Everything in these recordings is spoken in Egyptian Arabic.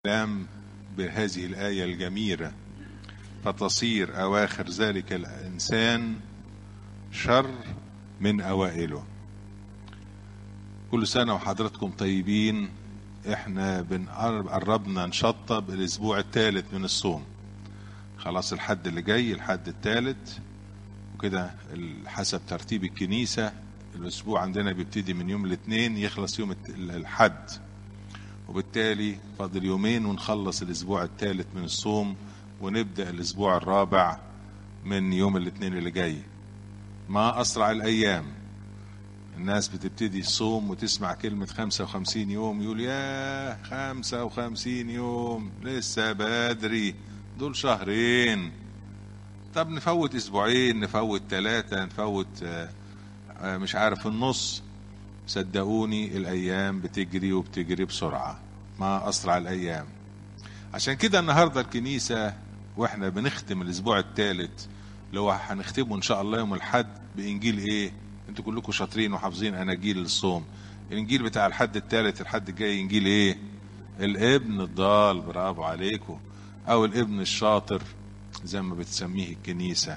الكلام بهذه الآية الجميلة فتصير أواخر ذلك الإنسان شر من أوائله كل سنة وحضراتكم طيبين احنا قربنا نشطب الأسبوع الثالث من الصوم خلاص الحد اللي جاي الحد الثالث وكده حسب ترتيب الكنيسة الأسبوع عندنا بيبتدي من يوم الاثنين يخلص يوم الحد وبالتالي فاضل يومين ونخلص الاسبوع الثالث من الصوم ونبدا الاسبوع الرابع من يوم الاثنين اللي جاي ما اسرع الايام الناس بتبتدي الصوم وتسمع كلمة خمسة وخمسين يوم يقول يا خمسة وخمسين يوم لسه بدري دول شهرين طب نفوت اسبوعين نفوت ثلاثة نفوت مش عارف النص صدقوني الايام بتجري وبتجري بسرعه ما اسرع الايام عشان كده النهارده الكنيسه واحنا بنختم الاسبوع الثالث اللي هو هنختمه ان شاء الله يوم الاحد بانجيل ايه انتوا كلكم شاطرين وحافظين اناجيل الصوم الانجيل بتاع الحد الثالث الحد الجاي انجيل ايه الابن الضال برافو عليكم او الابن الشاطر زي ما بتسميه الكنيسه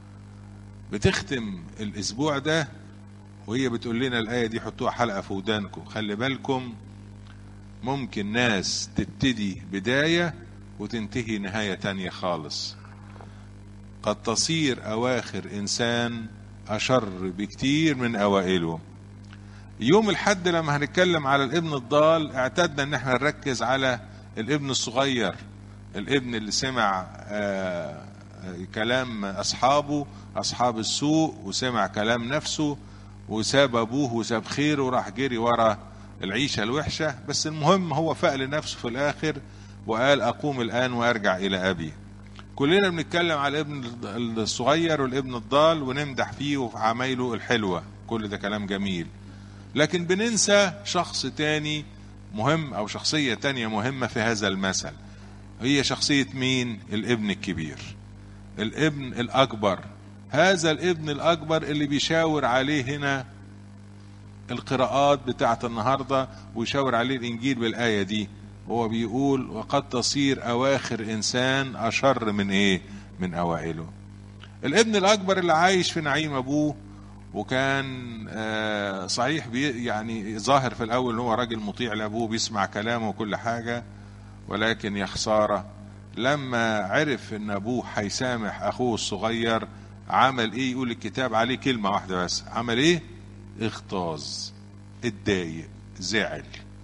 بتختم الاسبوع ده وهي بتقول لنا الآية دي حطوها حلقة في ودانكم خلي بالكم ممكن ناس تبتدي بداية وتنتهي نهاية تانية خالص قد تصير أواخر إنسان أشر بكتير من أوائله يوم الحد لما هنتكلم على الابن الضال اعتدنا ان احنا نركز على الابن الصغير الابن اللي سمع آه كلام اصحابه اصحاب السوء وسمع كلام نفسه وساب ابوه وساب خيره وراح جري ورا العيشه الوحشه بس المهم هو فاق لنفسه في الاخر وقال اقوم الان وارجع الى ابي كلنا بنتكلم على الابن الصغير والابن الضال ونمدح فيه وفي عمايله الحلوه كل ده كلام جميل لكن بننسى شخص تاني مهم او شخصيه تانية مهمه في هذا المثل هي شخصيه مين الابن الكبير الابن الاكبر هذا الابن الاكبر اللي بيشاور عليه هنا القراءات بتاعت النهارده ويشاور عليه الانجيل بالايه دي هو بيقول وقد تصير اواخر انسان اشر من ايه من اوائله الابن الاكبر اللي عايش في نعيم ابوه وكان آه صحيح بي يعني ظاهر في الاول ان هو راجل مطيع لابوه بيسمع كلامه وكل حاجه ولكن يا خساره لما عرف ان ابوه هيسامح اخوه الصغير عمل ايه يقول الكتاب عليه كلمة واحدة بس عمل ايه اغتاظ اتضايق زعل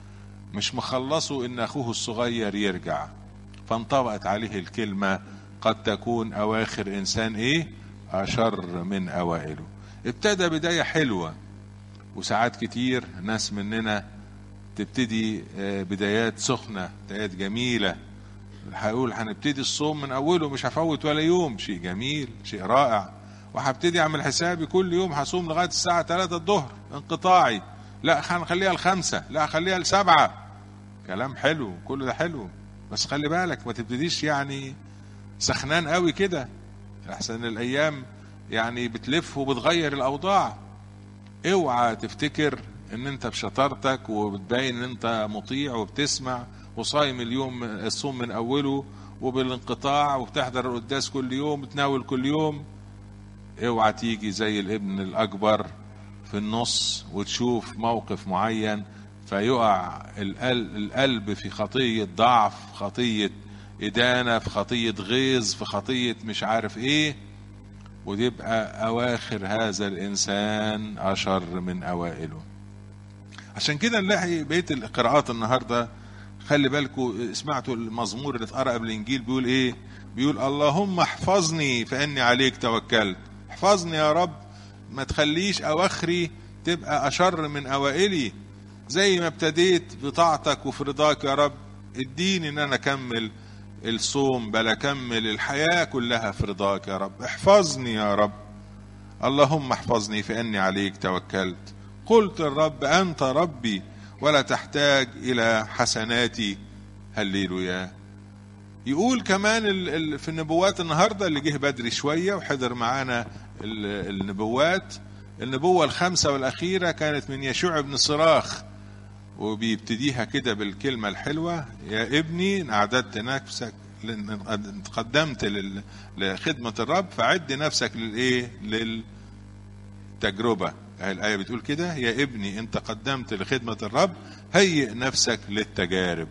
مش مخلصه ان اخوه الصغير يرجع فانطبقت عليه الكلمة قد تكون اواخر انسان ايه اشر من اوائله ابتدى بداية حلوة وساعات كتير ناس مننا تبتدي بدايات سخنة بدايات جميلة هقول هنبتدي الصوم من اوله مش هفوت ولا يوم شيء جميل شيء رائع وهبتدي اعمل حسابي كل يوم هصوم لغايه الساعه 3 الظهر انقطاعي لا هنخليها الخمسة لا خليها السبعة كلام حلو كل ده حلو بس خلي بالك ما تبتديش يعني سخنان قوي كده احسن الايام يعني بتلف وبتغير الاوضاع اوعى تفتكر ان انت بشطارتك وبتبين ان انت مطيع وبتسمع وصايم اليوم الصوم من اوله وبالانقطاع وبتحضر القداس كل يوم بتناول كل يوم اوعى تيجي زي الابن الاكبر في النص وتشوف موقف معين فيقع القلب في خطية ضعف خطية إدانة في خطية غيظ في خطية مش عارف إيه وتبقى أواخر هذا الإنسان أشر من أوائله عشان كده نلاقي بقية القراءات النهارده خلي بالكم سمعتوا المزمور اللي اتقرا قبل الانجيل بيقول ايه بيقول اللهم احفظني فاني عليك توكلت احفظني يا رب ما تخليش اواخري تبقى اشر من اوائلي زي ما ابتديت بطاعتك وفي رضاك يا رب اديني ان انا اكمل الصوم بل اكمل الحياه كلها في رضاك يا رب احفظني يا رب اللهم احفظني فاني عليك توكلت قلت الرب انت ربي ولا تحتاج الى حسناتي هللويا يقول كمان في النبوات النهارده اللي جه بدري شويه وحضر معانا النبوات النبوه الخامسه والاخيره كانت من يشوع بن صراخ وبيبتديها كده بالكلمة الحلوة يا ابني أعددت نفسك لأن قدمت لل- لخدمة الرب فعد نفسك للإيه؟ للتجربة الآية بتقول كده يا ابني أنت قدمت لخدمة الرب هيئ نفسك للتجارب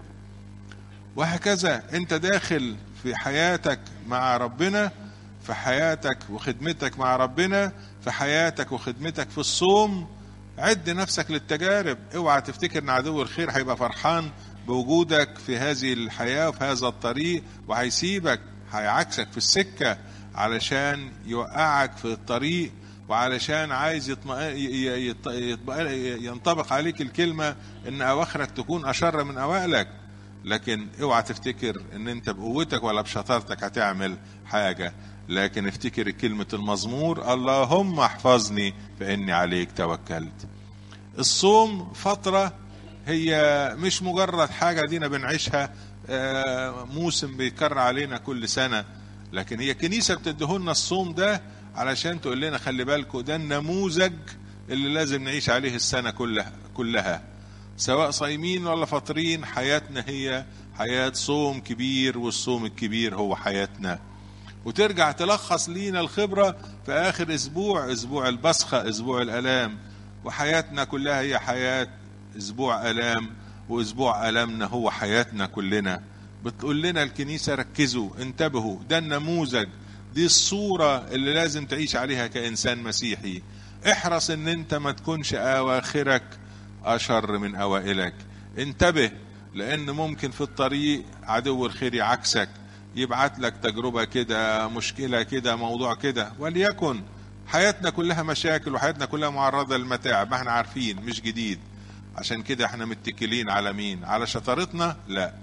وهكذا أنت داخل في حياتك مع ربنا في حياتك وخدمتك مع ربنا في حياتك وخدمتك في الصوم عد نفسك للتجارب اوعى تفتكر ان عدو الخير هيبقى فرحان بوجودك في هذه الحياة وفي هذا الطريق وهيسيبك هيعكسك في السكة علشان يوقعك في الطريق وعلشان عايز يطمئن- ي- ي- يطمئن- ينطبق عليك الكلمة ان اواخرك تكون اشر من اوائلك لكن اوعى تفتكر ان انت بقوتك ولا بشطارتك هتعمل حاجة لكن افتكر كلمة المزمور اللهم احفظني فاني عليك توكلت الصوم فترة هي مش مجرد حاجة دينا بنعيشها آه، موسم بيكرر علينا كل سنة لكن هي كنيسة بتديهولنا الصوم ده علشان تقول لنا خلي بالكم ده النموذج اللي لازم نعيش عليه السنة كلها كلها سواء صايمين ولا فاطرين حياتنا هي حياة صوم كبير والصوم الكبير هو حياتنا وترجع تلخص لينا الخبرة في آخر أسبوع أسبوع البصخة أسبوع الألام وحياتنا كلها هي حياة أسبوع ألام وأسبوع ألامنا هو حياتنا كلنا بتقول لنا الكنيسة ركزوا انتبهوا ده النموذج دي الصورة اللي لازم تعيش عليها كإنسان مسيحي احرص ان انت ما تكونش اواخرك اشر من اوائلك انتبه لان ممكن في الطريق عدو الخير يعكسك يبعت لك تجربة كده مشكلة كده موضوع كده وليكن حياتنا كلها مشاكل وحياتنا كلها معرضة للمتاعب ما احنا عارفين مش جديد عشان كده احنا متكلين على مين على شطارتنا لا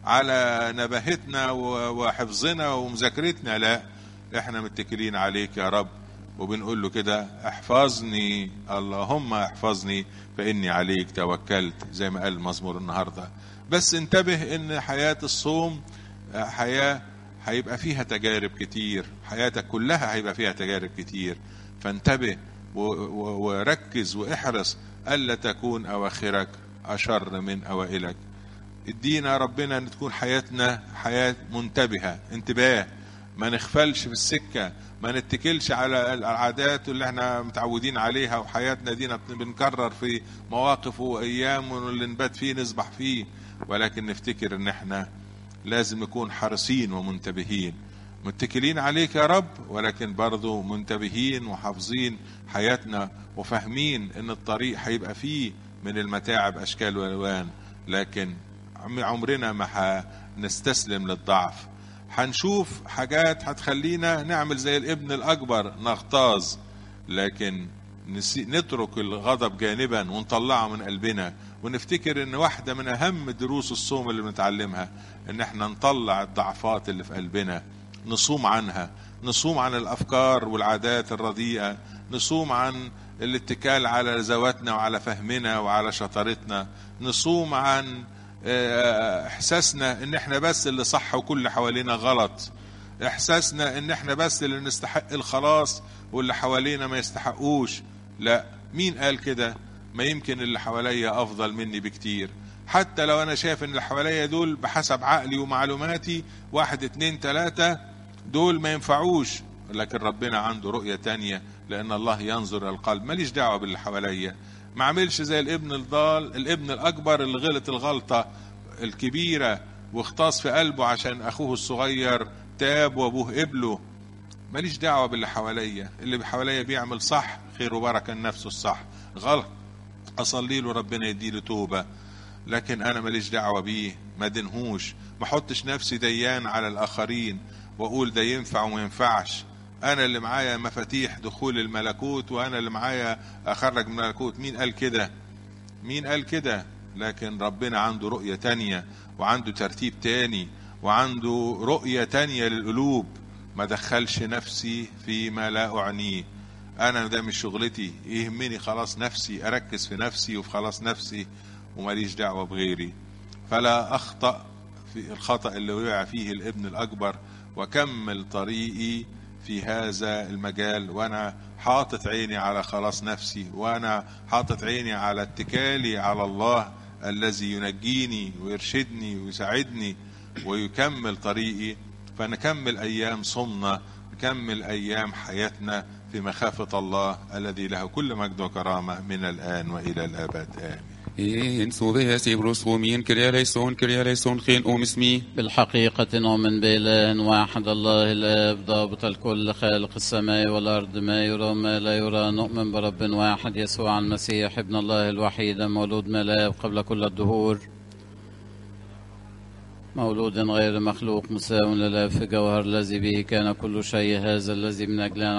على نباهتنا و- وحفظنا ومذاكرتنا لا احنا متكلين عليك يا رب وبنقول له كده احفظني اللهم احفظني فاني عليك توكلت زي ما قال المزمور النهارده بس انتبه ان حياه الصوم آه، حياه هيبقى فيها تجارب كتير حياتك كلها هيبقى فيها تجارب كتير فانتبه و- و- وركز واحرص الا تكون اواخرك اشر من اوائلك ادينا ربنا ان تكون حياتنا حياة منتبهة انتباه ما نغفلش في السكة ما نتكلش على العادات اللي احنا متعودين عليها وحياتنا دينا بنكرر في مواقف وايام واللي نبات فيه نسبح فيه ولكن نفتكر ان احنا لازم نكون حريصين ومنتبهين متكلين عليك يا رب ولكن برضو منتبهين وحافظين حياتنا وفاهمين ان الطريق هيبقى فيه من المتاعب اشكال والوان لكن عم- عمرنا ما هنستسلم للضعف هنشوف حاجات هتخلينا نعمل زي الابن الاكبر نغتاظ لكن نسي- نترك الغضب جانبا ونطلعه من قلبنا ونفتكر ان واحده من اهم دروس الصوم اللي بنتعلمها ان احنا نطلع الضعفات اللي في قلبنا نصوم عنها نصوم عن الافكار والعادات الرديئه نصوم عن الاتكال على ذواتنا وعلى فهمنا وعلى شطارتنا نصوم عن آه، احساسنا ان احنا بس اللي صح وكل اللي حوالينا غلط احساسنا ان احنا بس اللي نستحق الخلاص واللي حوالينا ما يستحقوش لا مين قال كده ما يمكن اللي حواليا افضل مني بكتير حتى لو انا شايف ان اللي حواليا دول بحسب عقلي ومعلوماتي واحد اتنين تلاتة دول ما ينفعوش لكن ربنا عنده رؤية تانية لان الله ينظر إلى القلب ماليش دعوة باللي حواليا ما عملش زي الابن الضال الابن الاكبر اللي غلط الغلطة الكبيرة واغتص في قلبه عشان اخوه الصغير تاب وابوه قبله ماليش دعوة باللي حواليا اللي حواليا بيعمل صح خير وبركة لنفسه الصح غلط اصلي له ربنا يديله توبة لكن انا ماليش دعوة بيه ما دنهوش ما احطش نفسي ديان على الاخرين واقول ده ينفع وما ينفعش انا اللي معايا مفاتيح دخول الملكوت وانا اللي معايا اخرج من الملكوت مين قال كده مين قال كده لكن ربنا عنده رؤية تانية وعنده ترتيب تاني وعنده رؤية تانية للقلوب ما دخلش نفسي فيما لا أعنيه أنا ده مش شغلتي يهمني خلاص نفسي أركز في نفسي وفي خلاص نفسي وماليش دعوة بغيري فلا أخطأ في الخطأ اللي وقع فيه الابن الأكبر وكمل طريقي في هذا المجال وانا حاطط عيني على خلاص نفسي وانا حاطط عيني على اتكالي على الله الذي ينجيني ويرشدني ويساعدني ويكمل طريقي فنكمل أيام صمنا نكمل أيام حياتنا في مخافة الله الذي له كل مجد وكرامة من الآن وإلى الأبد آمين إن سوبيس إبروس ومين كريا ليسون كريا ليسون خين أم اسمي بالحقيقة نؤمن بإله واحد الله الآب ضابط الكل خالق السماء والأرض ما يرى وما لا يرى نؤمن برب واحد يسوع المسيح ابن الله الوحيد مولود من الآب قبل كل الدهور مولود غير مخلوق مساو لله في جوهر الذي به كان كل شيء هذا الذي من أجلنا